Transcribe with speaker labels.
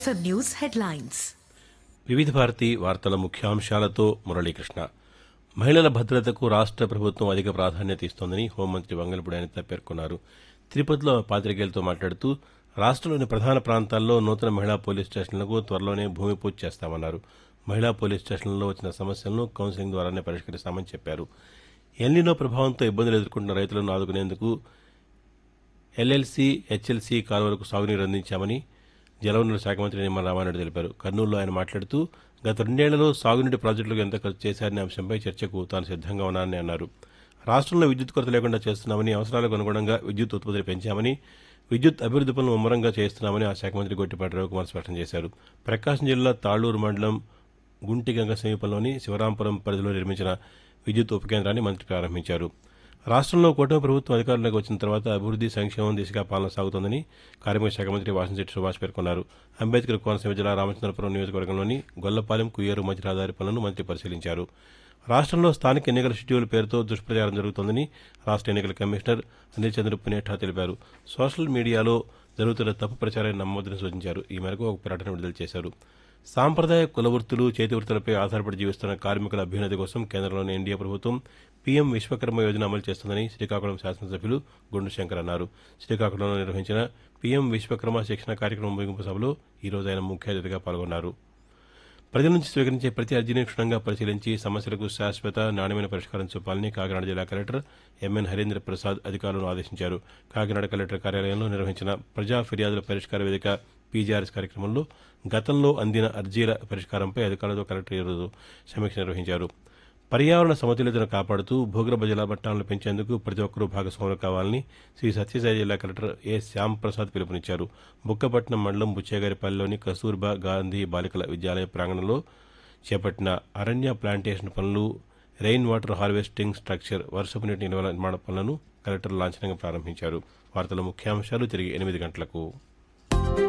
Speaker 1: For news headlines.
Speaker 2: వివిధ భారతి వార్తల ముఖ్యాంశాలతో మురళీకృష్ణ మహిళల భద్రతకు రాష్ట్ర ప్రభుత్వం అధిక ప్రాధాన్యత ఇస్తోందని హోంమంత్రి వంగలపూడి అనిత పేర్కొన్నారు తిరుపతిలో పాతికేయులతో మాట్లాడుతూ రాష్ట్రంలోని ప్రధాన ప్రాంతాల్లో నూతన మహిళా పోలీస్ స్టేషన్లకు త్వరలోనే భూమి పూజ చేస్తామన్నారు మహిళా పోలీస్ స్టేషన్లలో వచ్చిన సమస్యలను కౌన్సిలింగ్ ద్వారానే పరిష్కరిస్తామని చెప్పారు ఎల్నినో ప్రభావంతో ఇబ్బందులు ఎదుర్కొంటున్న రైతులను ఆదుకునేందుకు ఎల్ఎల్సీ హెచ్ఎల్సీ కాలువలకు సాగునీరు అందించామని జలవనరుల శాఖ మంత్రి నిమ్మల రామారెడ్డి తెలిపారు కర్నూలులో ఆయన మాట్లాడుతూ గత రెండేళ్లలో సాగునీటి ప్రాజెక్టులకు ఎంత ఖర్చు చేశారనే అంశంపై చర్చకు తాను సిద్ధంగా ఉన్నానని అన్నారు రాష్ట్రంలో విద్యుత్ కొరత లేకుండా చేస్తున్నామని అవసరాలకు అనుగుణంగా విద్యుత్ ఉత్పత్తిని పెంచామని విద్యుత్ అభివృద్ది పనులు ముమ్మరంగా చేస్తున్నామని ఆ శాఖ మంత్రి గొట్టిపాటి రవికుమార్ స్పష్టం చేశారు ప్రకాశం జిల్లా తాళ్లూరు మండలం గుంటిగంగ సమీపంలోని శివరాంపురం పరిధిలో నిర్మించిన విద్యుత్ ఉపకేంద్రాన్ని మంత్రి ప్రారంభించారు రాష్ట్రంలో కూటమి ప్రభుత్వం అధికారంలోకి వచ్చిన తర్వాత అభివృద్ది సంక్షేమం దిశగా పాలన సాగుతోందని కార్మిక శాఖ మంత్రి వాసంశెట్టి సుభాష్ పేర్కొన్నారు అంబేద్కర్ కోనసీమ జిల్లా రామచంద్రపురం నియోజకవర్గంలోని గొల్లపాలెం కుయ్యేరు మధ్య రహదారి పనులను మంత్రి పరిశీలించారు రాష్ట్రంలో స్థానిక ఎన్నికల షెడ్యూల్ పేరుతో దుష్ప్రచారం జరుగుతోందని రాష్ట్ర ఎన్నికల కమిషనర్ అనిల్ చంద్ర పునేఠా తెలిపారు సోషల్ మీడియాలో జరుగుతున్న తప్పు ప్రచారాన్ని నమ్మవద్దని సూచించారు ఈ మేరకు ఒక ప్రకటన విడుదల చేశారు సాంప్రదాయ కుల వృత్తులు చేతి వృత్తులపై ఆధారపడి జీవిస్తున్న కార్మికుల అభ్యున్నతి కోసం కేంద్రంలోని ఎన్డీఏ ప్రభుత్వం పీఎం విశ్వకర్మ యోజన అమలు చేస్తుందని శ్రీకాకుళం శాసనసభ్యులు గుండు శంకర్ అన్నారు శ్రీకాకుళంలో నిర్వహించిన పీఎం విశ్వకర్మ శిక్షణ కార్యక్రమం ముగింపు సభలో ఈ రోజు ఆయన ముఖ్య అతిథిగా పాల్గొన్నారు ప్రజల నుంచి స్వీకరించే ప్రతి అర్జీని క్షుణ్ణంగా పరిశీలించి సమస్యలకు శాశ్వత నాణ్యమైన పరిష్కారం చూపాలని కాకినాడ జిల్లా కలెక్టర్ ఎంఎన్ హరీంద్ర ప్రసాద్ అధికారులను ఆదేశించారు కాకినాడ కలెక్టర్ కార్యాలయంలో నిర్వహించిన ప్రజా ఫిర్యాదుల పరిష్కార వేదిక పీజీఆర్ఎస్ కార్యక్రమంలో గతంలో అందిన అర్జీల పరిష్కారంపై అధికారులతో కలెక్టర్ ఈరోజు సమీక్ష నిర్వహించారు పర్యావరణ సమతుల్యతను కాపాడుతూ భూగర్భ జల మట్టాలను పెంచేందుకు ప్రతి ఒక్కరూ భాగస్వాములు కావాలని శ్రీ సత్యసాయి జిల్లా కలెక్టర్ ఏ శ్యామ్ ప్రసాద్ పిలుపునిచ్చారు బుక్కపట్నం మండలం బుచ్చేగారిపల్లిలోని కస్తూర్బా గాంధీ బాలికల విద్యాలయ ప్రాంగణంలో చేపట్టిన అరణ్య ప్లాంటేషన్ పనులు రెయిన్ వాటర్ హార్వెస్టింగ్ స్ట్రక్చర్ వర్షపు నీటి నిల్వ నిర్మాణ పనులను కలెక్టర్ లాంఛనంగా ప్రారంభించారు వార్తల ముఖ్యాంశాలు తిరిగి ఎనిమిది గంటలకు